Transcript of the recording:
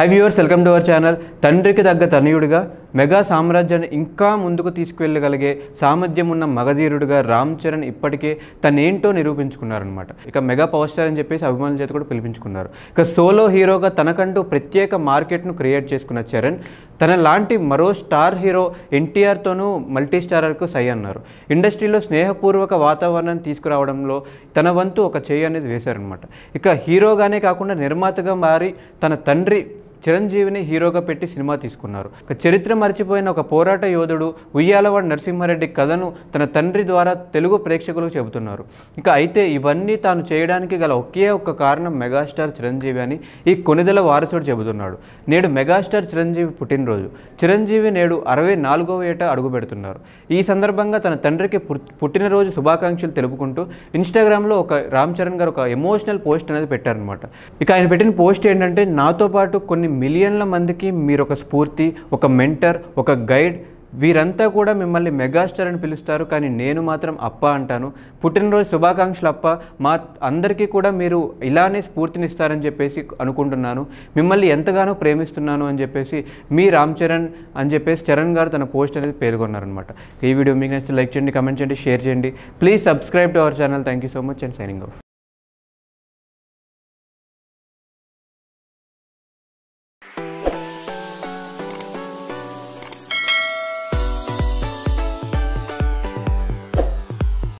high viewers welcome to our channel తండ్రికి తగ్గ తనయుడిగా mega సామ్రాజ్యాన్ని ఇంకా ముందుకు తీసుకువెళ్ళగలిగే సామర్థ్యం ఉన్న మగధీరుడిగా రామ్ చరణ్ ఇప్పటికే తనేంటో నిరూపించుకున్నారనమాట ఇక మెగా పవర్ స్టార్ అని చెప్పేసి అభిమానుల చేత కూడా పిలిపించుకున్నారు ఇక సోలో హీరోగా తనకంటూ ప్రత్యేక మార్కెట్ను క్రియేట్ చేసుకున్న చరణ్ తన లాంటి మరో స్టార్ హీరో ఎన్టీఆర్తోనూ మల్టీ స్టారర్కు సై అన్నారు ఇండస్ట్రీలో స్నేహపూర్వక వాతావరణాన్ని తీసుకురావడంలో తన వంతు ఒక చేయి అనేది వేశారనమాట ఇక హీరోగానే కాకుండా నిర్మాతగా మారి తన తండ్రి చిరంజీవిని హీరోగా పెట్టి సినిమా తీసుకున్నారు ఒక చరిత్ర మర్చిపోయిన ఒక పోరాట యోధుడు ఉయ్యాలవాడ నరసింహారెడ్డి కథను తన తండ్రి ద్వారా తెలుగు ప్రేక్షకులకు చెబుతున్నారు ఇక అయితే ఇవన్నీ తాను చేయడానికి గల ఒకే ఒక్క కారణం మెగాస్టార్ చిరంజీవి అని ఈ కొనిదెల వారసుడు చెబుతున్నాడు నేడు మెగాస్టార్ చిరంజీవి పుట్టినరోజు చిరంజీవి నేడు అరవై నాలుగవ ఏట అడుగు పెడుతున్నారు ఈ సందర్భంగా తన తండ్రికి పుట్- పుట్టినరోజు శుభాకాంక్షలు తెలుపుకుంటూ ఇన్స్టాగ్రామ్లో ఒక రామ్ చరణ్ గారు ఒక ఎమోషనల్ పోస్ట్ అనేది పెట్టారనమాట ఇక ఆయన పెట్టిన పోస్ట్ ఏంటంటే నాతో పాటు కొన్ని మిలియన్ల మందికి మీరు ఒక స్ఫూర్తి ఒక మెంటర్ ఒక గైడ్ వీరంతా కూడా మిమ్మల్ని మెగాస్టార్ అని పిలుస్తారు కానీ నేను మాత్రం అప్ప అంటాను పుట్టినరోజు శుభాకాంక్షలు అప్ప మా అందరికీ కూడా మీరు ఇలానే స్ఫూర్తినిస్తారని చెప్పేసి అనుకుంటున్నాను మిమ్మల్ని ఎంతగానో ప్రేమిస్తున్నాను అని చెప్పేసి మీ రామ్ చరణ్ అని చెప్పేసి చరణ్ గారు తన పోస్ట్ అనేది పేర్కొన్నారనమాట ఈ వీడియో మీకు నచ్చితే లైక్ చేయండి కమెంట్ చేయండి షేర్ చేయండి please subscribe to our channel thank you so much and signing of